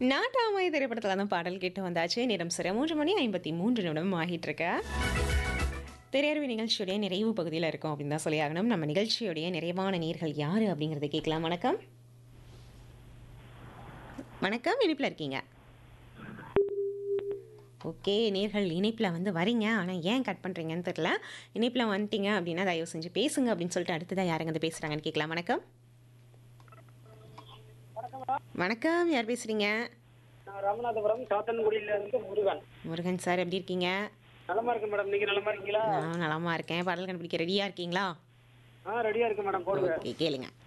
நாட்டாமை திரைப்படத்தில் தான் பாடல் கேட்டு வந்தாச்சு நேரம் சரி மூன்று மணி ஐம்பத்தி மூன்று நிமிடம் ஆகிட்டு இருக்க திரையரவு நிகழ்ச்சியுடைய நிறைவு பகுதியில் இருக்கோம் அப்படின்னு தான் சொல்லி ஆகணும் நம்ம நிகழ்ச்சியுடைய நிறைவான நேர்கள் யார் அப்படிங்கிறத கேட்கலாம் வணக்கம் வணக்கம் இனிப்பில் இருக்கீங்க ஓகே நேர்கள் இணைப்பில் வந்து வரீங்க ஆனால் ஏன் கட் பண்ணுறீங்கன்னு தெரில இணைப்பில் வந்துட்டீங்க அப்படின்னா தயவு செஞ்சு பேசுங்க அப்படின்னு சொல்லிட்டு அடுத்ததாக யாருங்க வந்து பேசுகிறாங்கன்னு கேட்கலாம் வணக்கம் வணக்கம் யார் பேசுகிறீங்க நான் ராமநாதபுரம் சாத்தன்குடியில இருந்து முருகன் முருகன் சார் எப்படி இருக்கீங்க நலமா இருக்கு மேடம் நீங்க நலமா இருக்கீங்களா நான் நலமா இருக்கேன் பாடல் கண்டுபிடிக்க ரெடியாக இருக்கீங்களா ஆ ரெடியா இருக்கு மேடம் போடுங்க ஓகே கேளுங்க